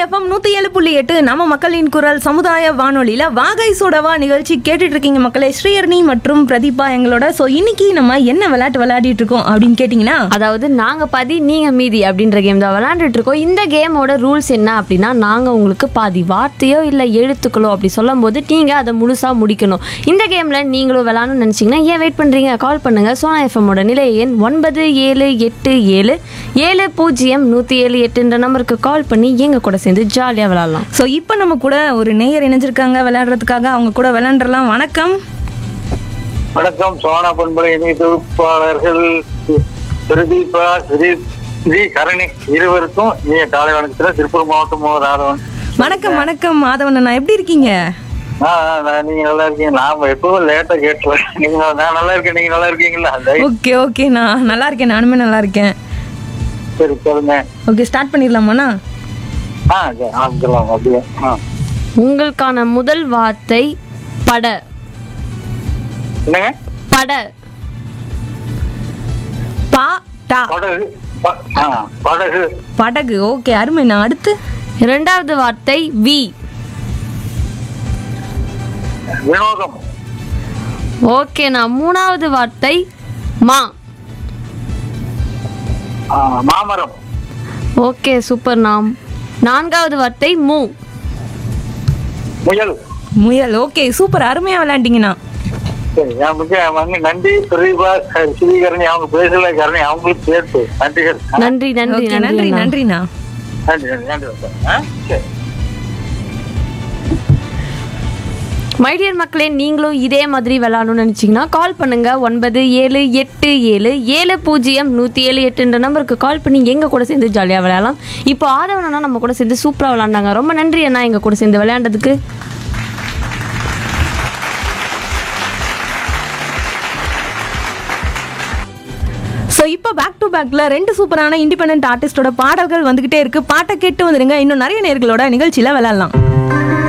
FM நூத்தி ஏழு புள்ளி எட்டு நம்ம மக்களின் குரல் சமுதாய வானொலியில வாகை சோடவா நிகழ்ச்சி கேட்டுட்டு இருக்கீங்க மக்களே ஸ்ரீயர்ணி மற்றும் பிரதீபா எங்களோட ஸோ இன்னைக்கு நம்ம என்ன விளையாட்டு விளையாடிட்டு இருக்கோம் அப்படின்னு கேட்டிங்கன்னா அதாவது நாங்க பாதி நீங்க மீதி அப்படின்ற கேம் தான் விளையாண்டுட்டு இருக்கோம் இந்த கேமோட ரூல்ஸ் என்ன அப்படின்னா நாங்க உங்களுக்கு பாதி வார்த்தையோ இல்ல எழுத்துக்களோ அப்படி சொல்லும் போது நீங்க அதை முழுசா முடிக்கணும் இந்த கேம்ல நீங்களும் விளையாடணும்னு நினைச்சீங்கன்னா ஏன் வெயிட் பண்றீங்க கால் பண்ணுங்க சோனா எஃப்எம்மோட நிலை எண் ஒன்பது ஏழு எட்டு ஏழு ஏழு பூஜ்ஜியம் நூத்தி ஏழு எட்டுன்ற நம்பருக்கு கால் பண்ணி எங்க கூட சேர்ந்து ஜாலியா விளையாடலாம் ஸோ இப்போ நம்ம கூட ஒரு நேயர் இணைஞ்சிருக்காங்க விளையாடுறதுக்காக அவங்க கூட விளையாண்டுறலாம் வணக்கம் வணக்கம் சோனா பண்பலை இணை தொகுப்பாளர்கள் பிரதீபா ஸ்ரீ ஸ்ரீ கரணி இருவருக்கும் நீ காலை வணக்கத்துல திருப்பூர் மாவட்டம் ராதவன் வணக்கம் வணக்கம் மாதவன் அண்ணா எப்படி இருக்கீங்க ஆ, ஆ, நான் நீங்க நல்லா இருக்கீங்க நாம எப்பவும் லேட்டா கேட்டுருவேன் நீங்க நான் நல்லா இருக்கேன் நீங்க நல்லா இருக்கீங்களா அந்த ஓகே ஓகே நான் நல்லா இருக்கேன் நானுமே நல்லா இருக்கேன் சரி சொல்லுங்க ஓகே ஸ்டார்ட் பண்ணிடலாமாண்ணா ஆ சரி, ஆரம்பிக்கலாம் அப்படியே ஆ உங்களுக்கான முதல் வார்த்தை பட என்னங்க பட பா டா படகு ப- ஆ, படகு படகு ஓகே அருமைண்ணா அடுத்து இரண்டாவது வார்த்தை வி வினோதம் ஓகேண்ணா மூணாவது வார்த்தை மா ஆ, மாமரம் ஓகே சூப்பர்ண்ணா நான்காவது வார்த்தை மூ முயல் முயல் ஓகே சூப்பர் அருமையா விளையாண்டீங்கண்ணா சரி என் முக்கிய வந்து நன்றி பிரதீபா ஸ்ரீகரணி அவங்க பேசல கரணி அவங்களுக்கு சேர்த்து நன்றிகள் ஆ? நன்றி நன்றி ஓகே நன்றி நன்றி நன்றிண்ணா நன்றி நன்றி நன்றி வணக்கம். ஆ சரி மைடியர் மக்களே நீங்களும் இதே மாதிரி விளாடணும்னு நினச்சிங்கன்னா கால் பண்ணுங்க ஒன்பது ஏழு எட்டு ஏழு ஏழு பூஜ்ஜியம் நூற்றி ஏழு எட்டுன்ற நம்பருக்கு கால் பண்ணி எங்கள் கூட சேர்ந்து ஜாலியாக விளையாடலாம் இப்போ ஆதவனா நம்ம கூட சேர்ந்து சூப்பராக விளாண்டாங்க ரொம்ப நன்றி அண்ணா எங்கள் கூட சேர்ந்து விளையாண்டதுக்கு ஸோ இப்போ பேக் டு பேக்ல ரெண்டு சூப்பரான இண்டிபெண்டன்ட் ஆர்டிஸ்டோட பாடல்கள் வந்துகிட்டே இருக்கு பாட்டை கேட்டு வந்துருங்க இன்னும் நிறைய நேர்களோட நிகழ்ச்சியில விளையாடலாம்